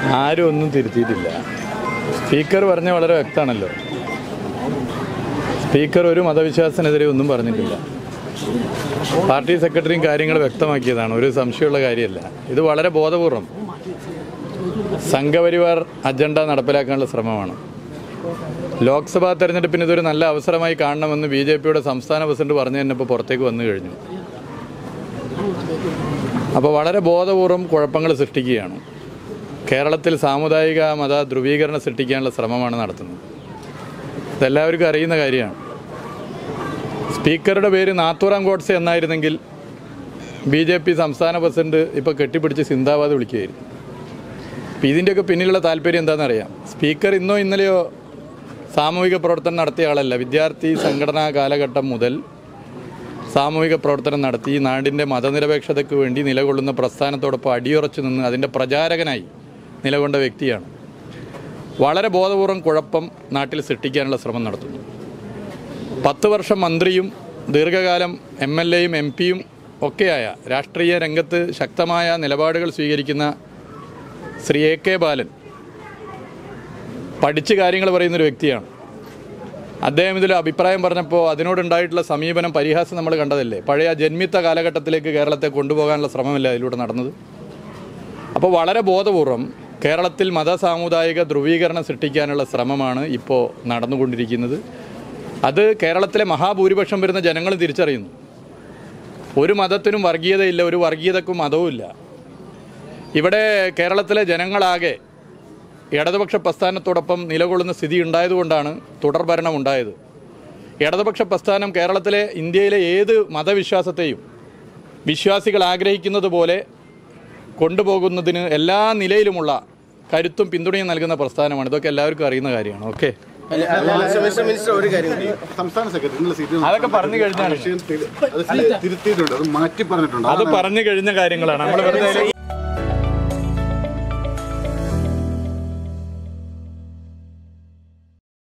ആരും ഒന്നും തിരുത്തിയിട്ടില്ല സ്പീക്കർ പറഞ്ഞ വളരെ വ്യക്തമാണല്ലോ സ്പീക്കർ ഒരു മതവിശ്വാസത്തിനെതിരെ ഒന്നും പറഞ്ഞിട്ടില്ല പാർട്ടി സെക്രട്ടറിയും കാര്യങ്ങൾ വ്യക്തമാക്കിയതാണ് ഒരു സംശയമുള്ള കാര്യമല്ല ഇത് വളരെ ബോധപൂർവം സംഘപരിവാർ അജണ്ട നടപ്പിലാക്കാനുള്ള ശ്രമമാണ് ലോക്സഭാ തെരഞ്ഞെടുപ്പിന് ഇതൊരു നല്ല അവസരമായി കാണണമെന്ന് ബി ജെ പിയുടെ സംസ്ഥാന പ്രസിഡന്റ് പറഞ്ഞു തന്നെ ഇപ്പോൾ പുറത്തേക്ക് വന്നു കഴിഞ്ഞു അപ്പോൾ വളരെ ബോധപൂർവം കുഴപ്പങ്ങൾ സൃഷ്ടിക്കുകയാണ് കേരളത്തിൽ സാമുദായിക മത ധ്രുവീകരണം സൃഷ്ടിക്കാനുള്ള ശ്രമമാണ് നടത്തുന്നത് ഇതെല്ലാവർക്കും അറിയുന്ന കാര്യമാണ് സ്പീക്കറുടെ പേര് നാത്തൂറാം ഗോഡ്സെ എന്നായിരുന്നെങ്കിൽ ബി ജെ പി സംസ്ഥാന പ്രസിഡന്റ് ഇപ്പോൾ കെട്ടിപ്പിടിച്ച് സിന്ദാബാദ് വിളിക്കുകയായിരുന്നു അപ്പം ഇതിൻ്റെയൊക്കെ പിന്നിലുള്ള താല്പര്യം എന്താണെന്നറിയാം സ്പീക്കർ ഇന്നോ ഇന്നലെയോ സാമൂഹിക പ്രവർത്തനം നടത്തിയ ആളല്ല വിദ്യാർത്ഥി സംഘടനാ കാലഘട്ടം മുതൽ സാമൂഹിക പ്രവർത്തനം നടത്തി ഈ നാടിൻ്റെ മതനിരപേക്ഷതയ്ക്ക് വേണ്ടി നിലകൊള്ളുന്ന പ്രസ്ഥാനത്തോടൊപ്പം അടിയുറച്ചു നിന്ന് അതിൻ്റെ പ്രചാരകനായി നിലകൊണ്ട വ്യക്തിയാണ് വളരെ ബോധപൂർവം കുഴപ്പം നാട്ടിൽ സൃഷ്ടിക്കാനുള്ള ശ്രമം നടത്തുന്നു പത്ത് വർഷം മന്ത്രിയും ദീർഘകാലം എം എൽ എയും എം പിയും ഒക്കെയായ രാഷ്ട്രീയ രംഗത്ത് ശക്തമായ നിലപാടുകൾ സ്വീകരിക്കുന്ന ശ്രീ എ കെ ബാലൻ പഠിച്ച് കാര്യങ്ങൾ പറയുന്നൊരു വ്യക്തിയാണ് അദ്ദേഹം ഇതിൽ അഭിപ്രായം പറഞ്ഞപ്പോൾ അതിനോടുണ്ടായിട്ടുള്ള സമീപനം പരിഹാസം നമ്മൾ കണ്ടതല്ലേ പഴയ ജന്മിത്ത കാലഘട്ടത്തിലേക്ക് കേരളത്തെ കൊണ്ടുപോകാനുള്ള ശ്രമമല്ല അതിലൂടെ നടന്നത് അപ്പോൾ വളരെ ബോധപൂർവം കേരളത്തിൽ മത സാമുദായിക ധ്രുവീകരണം സൃഷ്ടിക്കാനുള്ള ശ്രമമാണ് ഇപ്പോൾ നടന്നുകൊണ്ടിരിക്കുന്നത് അത് കേരളത്തിലെ മഹാഭൂരിപക്ഷം വരുന്ന ജനങ്ങൾ തിരിച്ചറിയുന്നു ഒരു മതത്തിനും വർഗീയതയില്ല ഒരു വർഗീയതക്കും മതവുമില്ല ഇവിടെ കേരളത്തിലെ ജനങ്ങളാകെ ഇടതുപക്ഷ പ്രസ്ഥാനത്തോടൊപ്പം നിലകൊള്ളുന്ന സ്ഥിതി ഉണ്ടായതുകൊണ്ടാണ് തുടർഭരണം ഉണ്ടായത് ഇടതുപക്ഷ പ്രസ്ഥാനം കേരളത്തിലെ ഇന്ത്യയിലെ ഏത് മതവിശ്വാസത്തെയും വിശ്വാസികൾ ആഗ്രഹിക്കുന്നത് പോലെ കൊണ്ടുപോകുന്നതിന് എല്ലാ നിലയിലുമുള്ള കരുത്തും പിന്തുണയും നൽകുന്ന പ്രസ്ഥാനമാണ് ഇതൊക്കെ എല്ലാവർക്കും അറിയുന്ന കാര്യമാണ് ഓക്കെ മിസ്റ്റർ മിനിസ്റ്റർ ഒരു കാര്യം കൂടി സംസ്ഥാന സെക്രട്ടറി നിങ്ങളുടെ സീറ്റിൽ നിന്ന് അതൊക്കെ പറഞ്ഞു കഴിഞ്ഞാണ് വിഷയം തിരു- അത് തിരുത്തിയിട്ടുണ്ട് അത് മാറ്റി പറഞ്ഞിട്ടുണ്ട് അത് പറഞ്ഞു കഴിഞ്ഞ കാര്യങ്ങളാണ് നമ്മൾ വെറുതെ